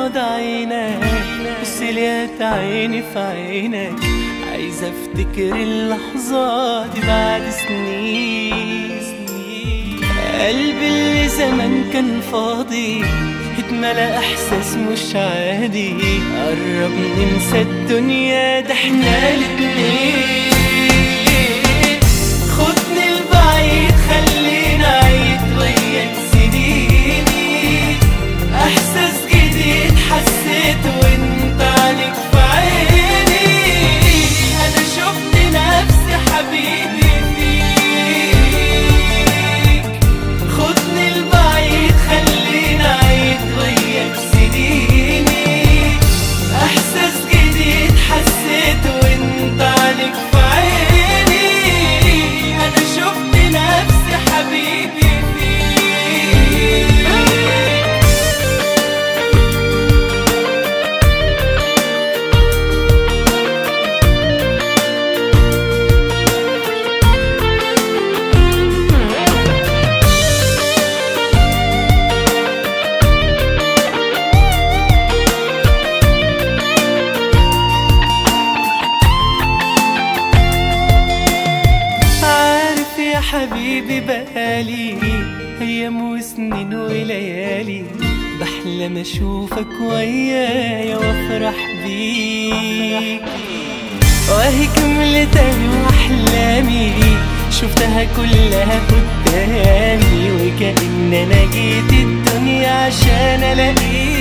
غمض عينك وسليت عيني في عينك عايز افتكر اللحظات دي بعد سنين قلبي اللي زمان كان فاضي اتملى احساس مش عادي قرب ننسى الدنيا ده احنا الاتنين خدني البعيد خلينا عيد وياك سنيني احساس جديد حسيت وانت عليك في عيني انا شفت نفسي حبيبي فيك خدني البعيد خلينا عيد وياك سنيني احساس جديد حسيت وانت عليك في عيني انا شفت نفسي حبيبي فيك عارف يا حبيبي بقالي ايام وسنين وليالي بحلم اشوفك ويايا وافرح بيك وهي كملت ايوه احلامي شفتها كلها قدامي وكأن انا جيت الدنيا عشان الاقيك